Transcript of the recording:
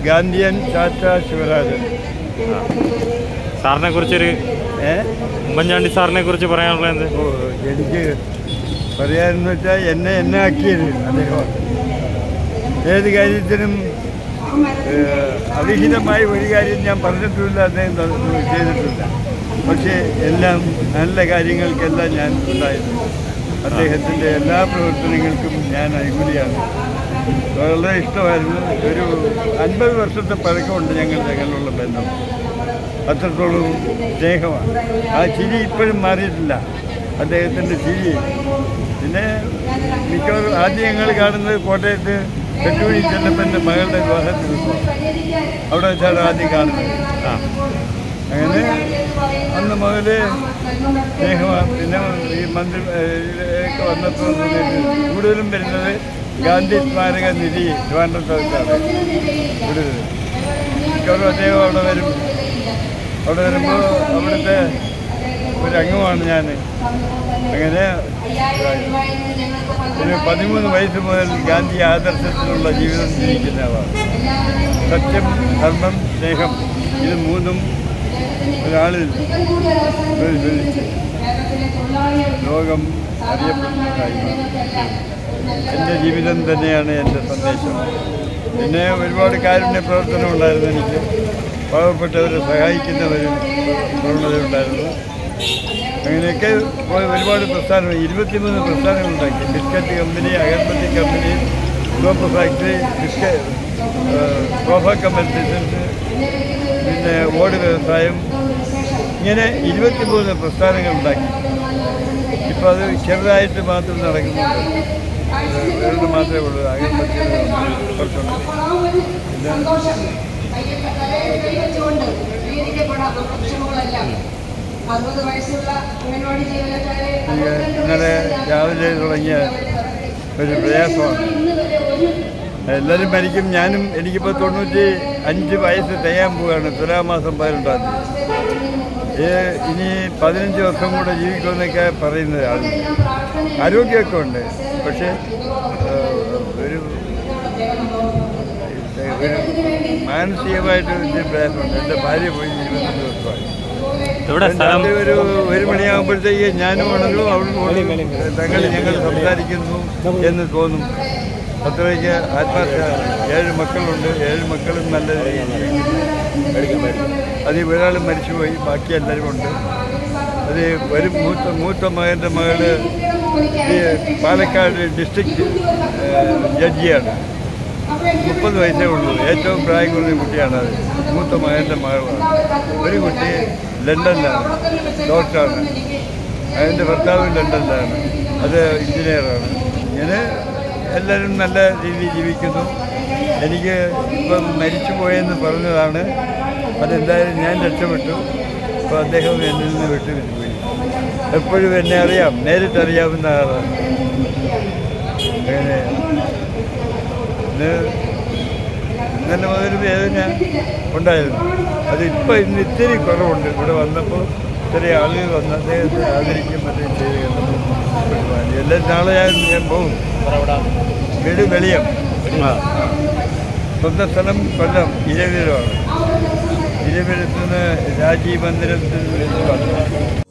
ഗാന്ധിയൻ ചാച്ച ശിവരാജൻ സാറിനെ കുറിച്ചൊരു ഏ ഉമ്മൻചാണ്ടി സാറിനെ കുറിച്ച് പറയാനുള്ളത് എന്ത് ഓ എനിക്ക് പറയാനെന്ന് വെച്ചാൽ എന്നെ എന്നെ ആക്കിയത് അദ്ദേഹം ഏത് കാര്യത്തിനും ഏഹ്, അവിഹിതമായി ഒരു കാര്യം ഞാൻ പറഞ്ഞിട്ടില്ല അദ്ദേഹം ത- ചെയ്തിട്ടില്ല പക്ഷേ എല്ലാം നല്ല കാര്യങ്ങൾക്കെല്ലാം ഞാൻ ഉണ്ടായിരുന്നു അദ്ദേഹത്തിൻ്റെ എല്ലാ പ്രവർത്തനങ്ങൾക്കും ഞാൻ അനുകൂലിയാണ് വളരെ ഇഷ്ടമായിരുന്നു ഒരു അൻപത് വർഷത്തെ പഴക്കമുണ്ട് ഞങ്ങൾ ഞങ്ങളുള്ള ബന്ധം അത്രത്തോളം സ്നേഹമാണ് ആ ചിരി ഇപ്പോഴും മാറിയിട്ടില്ല അദ്ദേഹത്തിൻ്റെ ചിരി പിന്നെ മിക്കവാറും ആദ്യം ഞങ്ങൾ കാണുന്നത് കോട്ടയത്ത് പെട്ടുവഴി ചെന്നപ്പൻ്റെ മകളുടെ വിവാഹത്തിൽ അവിടെ വെച്ചാണ് ആദ്യം കാണുന്നത് ആ അങ്ങനെ അന്ന് മുതൽ സ്നേഹമാണ് പിന്നെ ഈ മന്ത്രി ഒക്കെ വന്നപ്പോൾ സമയത്ത് കൂടുതലും വരുന്നത് ഗാന്ധി സ്മാരക നിധി ട്രിവാൻഡ്രത്ത് വെച്ചാണ് കൂടുതൽ മിക്കവാറും അദ്ദേഹം അവിടെ വരും അവിടെ വരുമ്പോൾ അവിടുത്തെ ഒരു അംഗമാണ് ഞാൻ അങ്ങനെ ഒരു പതിമൂന്ന് വയസ്സ് മുതൽ ഗാന്ധി ആദർശത്തിലുള്ള ജീവിതം ജീവിക്കുന്ന ആളാണ് സത്യം ധർമ്മം സ്നേഹം ഇത് മൂന്നും ഒരാളിൽ പ്രതിഫലിച്ച് ലോകം അറിയപ്പെടുന്നതായി എൻ്റെ ജീവിതം തന്നെയാണ് എൻ്റെ സന്ദേശം പിന്നെ ഒരുപാട് കാരുണ്യ പ്രവർത്തനം ഉണ്ടായിരുന്നു എനിക്ക് പാവപ്പെട്ടവരെ സഹായിക്കുന്ന ഒരു പ്രവണത ഉണ്ടായിരുന്നു അങ്ങനെയൊക്കെ പോയി ഒരുപാട് പ്രസ്ഥാനങ്ങൾ ഇരുപത്തിമൂന്ന് പ്രസ്ഥാനങ്ങൾ ഉണ്ടാക്കി ബിസ്ക്കറ്റ് കമ്പനി അഗർബത്തി company soap factory biscuit sofa competitions പിന്നെ ഓട് വ്യവസായം ഇങ്ങനെ ഇരുപത്തിമൂന്ന് പ്രസ്ഥാനങ്ങൾ ഉണ്ടാക്കി ഇപ്പോൾ അത് ചെറുതായിട്ട് മാത്രം നടക്കുന്നുണ്ട് വേറെ മാത്രമേ ഉള്ളൂ അഗർബത്തി കുറച്ചുണ്ട് പിന്നെ അറുപത് വയസ്സുള്ള അംഗൻവാടി ജീവനക്കാരെ എനിക്ക് ഇന്നലെ രാവിലെ തുടങ്ങിയ ഒരു പ്രയാസമാണ് ഇന്ന് വരെ ഒരു എല്ലാവരും മരിക്കും ഞാനും എനിക്കിപ്പോൾ തൊണ്ണൂറ്റി അഞ്ച് വയസ്സ് തികയാൻ പോവുകയാണ് തുലാമാസം പതിനെട്ടാം തീയതി ഏ, ഇനി പതിനഞ്ച് വർഷം കൂടെ ജീവിക്കുമെന്നൊക്കെ പറയുന്നത് ആൾ ആരോഗ്യമൊക്കെ ഉണ്ട് പക്ഷേ ഏ, ഒരു ഒരു മാനസികമായിട്ട് വലിയ പ്രയാസമുണ്ട് എൻ്റെ ഭാര്യ പോയി ഇരുപത്തഞ്ച് വർഷമായി എവിടെ സ്ഥലം രാത്രി ഒരു ഒരു മണിയാകുമ്പോഴത്തേക്ക് ഞാനും ഉണരും അവളും ഉണരും തങ്ങൾ ഞങ്ങൾ സംസാരിക്കുന്നു എന്ന് തോന്നും അത്രയ്ക്ക് ആത്മാർത്ഥ ഏഴ് മക്കളുണ്ട് ഏഴ് മക്കളും നല്ല രീതിയിൽ അതിൽ ഒരാൾ മരിച്ചുപോയി ബാക്കി എല്ലാവരും ഉണ്ട് അത് ഒരു മൂത്ത മൂത്ത മകൻ്റെ മകള് ഈ പാലക്കാട് ഡിസ്ട്രിക്ട് ജഡ്ജിയാണ് മുപ്പത് വയസ്സേ ഉള്ളൂ ഏറ്റവും പ്രായം കുറഞ്ഞ കുട്ടിയാണ് അത് മൂത്ത മകൻ്റെ മകളാണ് ഒരു കുട്ടി ലണ്ടനിലാണ് ഡോക്ടറാണ് അതിൻ്റെ ഭർത്താവ് ലണ്ടനിലാണ് അത് എഞ്ചിനീയറാണ് ഇങ്ങനെ എല്ലാവരും നല്ല രീതിയിൽ ജീവിക്കുന്നു എനിക്ക് ഇപ്പം മരിച്ചു പോയെന്ന് പറഞ്ഞതാണ് അതെന്തായാലും ഞാൻ രക്ഷപ്പെട്ടു അപ്പോൾ അദ്ദേഹം എന്നിൽ നിന്ന് വിട്ടു പോയി എപ്പോഴും എന്നെ അറിയാം നേരിട്ടറിയാവുന്ന ആളാണ് അങ്ങനെ ഇന്ന് ഇന്നലെ മുതൽ വേദന ഉണ്ടായിരുന്നു അത് ഇപ്പോൾ ഇന്ന് ഇത്തിരി കുറവുണ്ട് ഇവിടെ വന്നപ്പോൾ ഇത്തിരി ആളുകൾ വന്ന് അദ്ദേഹത്തെ ആദരിക്കും മറ്റും ചെയ്ത് എല്ലാം നാളെ ഞാൻ ഞാൻ പോകും വീട് വെളിയം സ്വന്തം സ്ഥലം കൊല്ലം ഇരവിലമാണ് ഇരവിലത്ത് നിന്ന് രാജീവ് മന്ദിരത്തിൽ നിന്ന് വന്നു